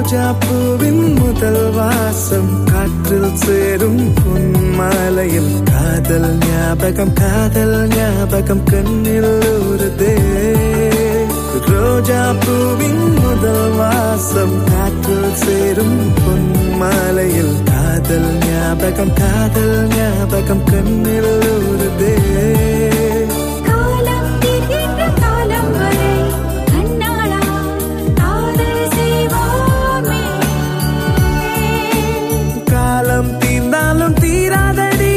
ரோஜா பூவின் முதல் வாசம் காற்றில் சேரும் பொன்மாலையில் காதல் ஞாபகம் காதல் ஞாபகம் கண்ணில் ஊறுதே ரோஜா பூவின் முதல் வாசம் காற்றில் சேரும் பொன்மாலையில் காதல் ஞாபகம் காதல் ஞாபகம் கண்ணில் ஊறுதே காலம் தீர்கின்ற காலம் வரை கண்ணாளா காதல் செய்வோமே காலம் தீர்ந்தாலும் தீராதடி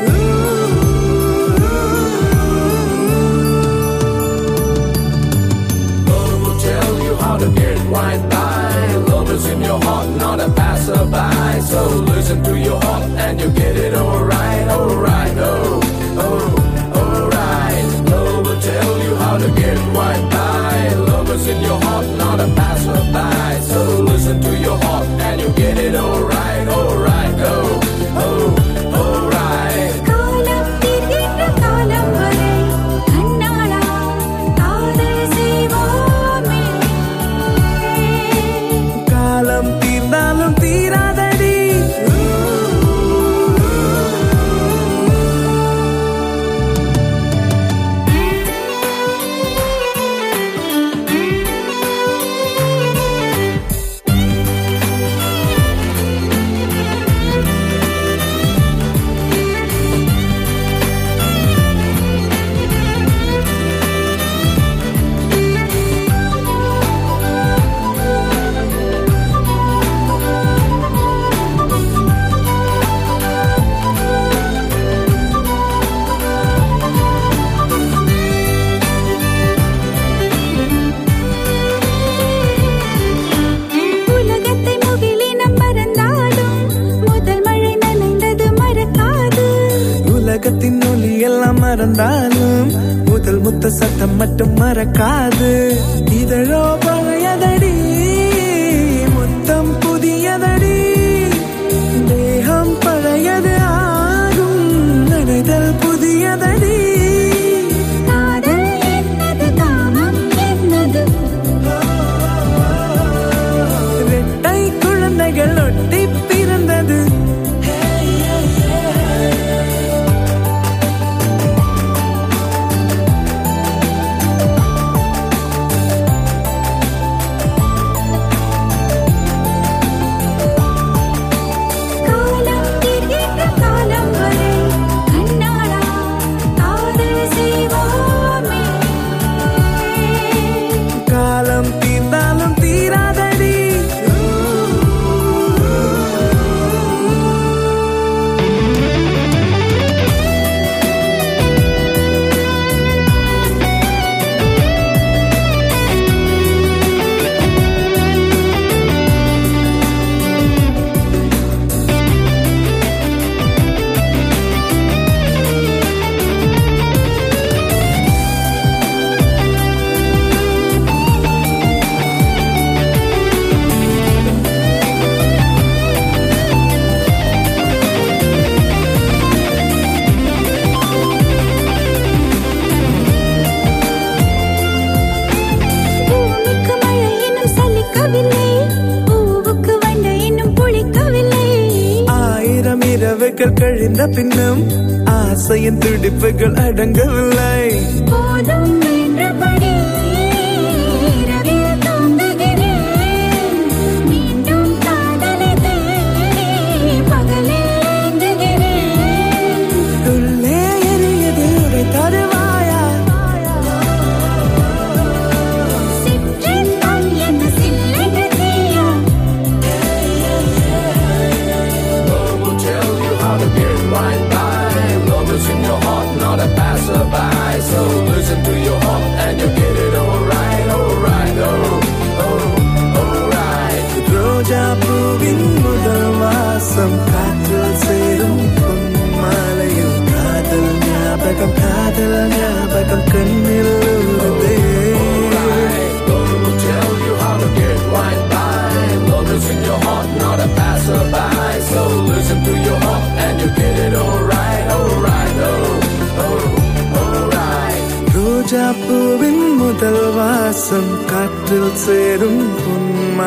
Love will tell you how to get right by. Love is in your heart, not a passerby. So listen to your heart and you get it alright, alright, oh, oh, alright. Love will tell you how to get right by. Love is in your heart, not a passerby. So listen to your heart and you get it alright, alright, oh, oh, alright. காலம் தீர்கின்ற காலம் வரை கண்ணாளா காதல் செய்வோமே காலம் தீர்ந்தாலும் தீராதடி உலகத்தை முகிலினம் மறந்தாலும் முதல் மழை நனைந்தது மறக்காது உலகத்தின் ஒளி எல்லாம் மறந்தாலும் முதல் முத்த சத்தம் மட்டும் மறக்காது இதழோ பழையதடி முத்தம் புதியதடி தேகம் பழையது ஆகும் நனைதல் புதியதடி காதல் என்னது காமம் என்னது இரட்டை குழந்தைகள் ஒட்டி பிறந்தது காலம் தீர்கின்ற காலம் வரை கண்ணாளா காதல் செய்வோமே காலம் தீர்ந்தாலும் தீராதடி பூமிக்கு மழை இன்னும் சலிக்கவில்லை பூவுக்கு வண்டை இன்னும் புளிக்கவில்லை ஆயிரம் இரவுகள் கழிந்த பின்னும் ஆசையின் துடிப்புகள் அடங்கவில்லை போதும் என்றபடி இரவில் தூங்குகிறேன் மீண்டும் காதலை தேடி பகலில் ஏங்குகிறேன் உள்ளே எரியது உடை தருவாயா சிற்றின்பம் என்ன சில்லென்று தீயா Love will tell you how to get right by. Love is in your heart, not a passerby. So listen to your heart. ரோஜா பூவின் முதல் வாசம் காற்றில் சேரும்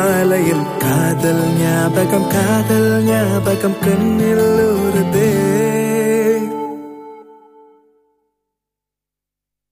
பொன்மாலையில் காதல் ஞாபகம் காதல் ஞாபகம் கண்ணில் ஊறுதே